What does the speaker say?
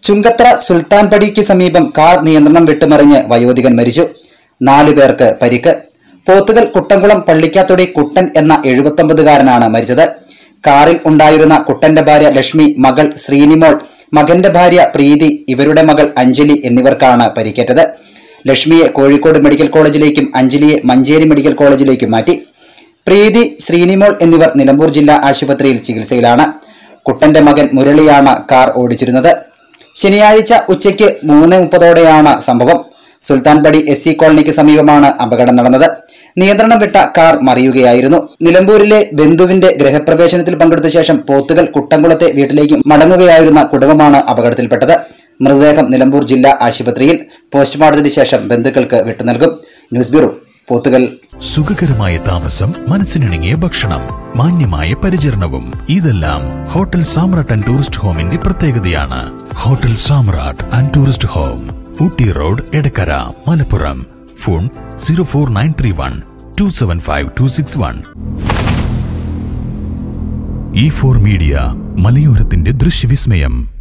ചുങ്കത്ര സുൽത്താൻപടിക്ക് സമീപം കാർ നിയന്ത്രണം വിട്ടുമറിഞ്ഞ് വയോധികൻ മരിച്ചു നാലു പേർക്ക് പരിക്ക് പോത്തുകൽ കുട്ടംകുളം പള്ളിക്കാത്തൊടി കുട്ടൻ എന്ന എഴുപത്തൊമ്പതുകാരനാണ് മരിച്ചത് കാറിൽ ഉണ്ടായിരുന്ന കുട്ടന്റെ ഭാര്യ ലക്ഷ്മി മകൾ ശ്രീനിമോൾ മകന്റെ ഭാര്യ പ്രീതി ഇവരുടെ മകൾ അഞ്ജലി എന്നിവർക്കാണ് പരിക്കേറ്റത് ലക്ഷ്മിയെ കോഴിക്കോട് മെഡിക്കൽ കോളേജിലേക്കും അഞ്ജലിയെ മഞ്ചേരി മെഡിക്കൽ കോളേജിലേക്കും മാറ്റി പ്രീതി ശ്രീനിമോൾ എന്നിവർ നിലമ്പൂർ ജില്ലാ ആശുപത്രിയിൽ ചികിത്സയിലാണ് കുട്ടന്റെ മകൻ മുരളിയാണ് കാർ ഓടിച്ചിരുന്നത് ശനിയാഴ്ച ഉച്ചയ്ക്ക് മൂന്ന് മുപ്പതോടെയാണ് സംഭവം സുൽത്താൻപടി എസ് സി കോളനിക്ക് സമീപമാണ് അപകടം നടന്നത് നിയന്ത്രണം വിട്ട കാർ മറിയുകയായിരുന്നു നിലമ്പൂരിലെ ബന്ധുവിന്റെ ഗൃഹപ്രവേശനത്തിൽ പങ്കെടുത്ത ശേഷം പോത്തുകൽ കുട്ടംകുളത്തെ വീട്ടിലേക്ക് മടങ്ങുകയായിരുന്ന കുടുംബമാണ് അപകടത്തിൽപ്പെട്ടത് മൃതദേഹം നിലമ്പൂർ ജില്ലാ ആശുപത്രിയിൽ പോസ്റ്റ്മോർട്ടത്തിന് ശേഷം ബന്ധുക്കൾക്ക് വിട്ടുനൽകും ന്യൂസ് ബ്യൂറോ പോത്തുകൽ സുഖകരമായ താമസം മനസ്സിനിണങ്ങിയ ഭക്ഷണം മാന്യമായ പരിചരണവും ഇതെല്ലാം ഹോട്ടൽ സാമ്രാട്ട് ആൻഡ് ടൂറിസ്റ്റ് ഹോമിന്റെ പ്രത്യേകതയാണ് hotel Samrat and tourist home Ooty road Edakkara Malappuram phone zero four nine three one two seven five two six one E four media മലയോരത്തിന്റെ ദൃശ്യവിസ്മയം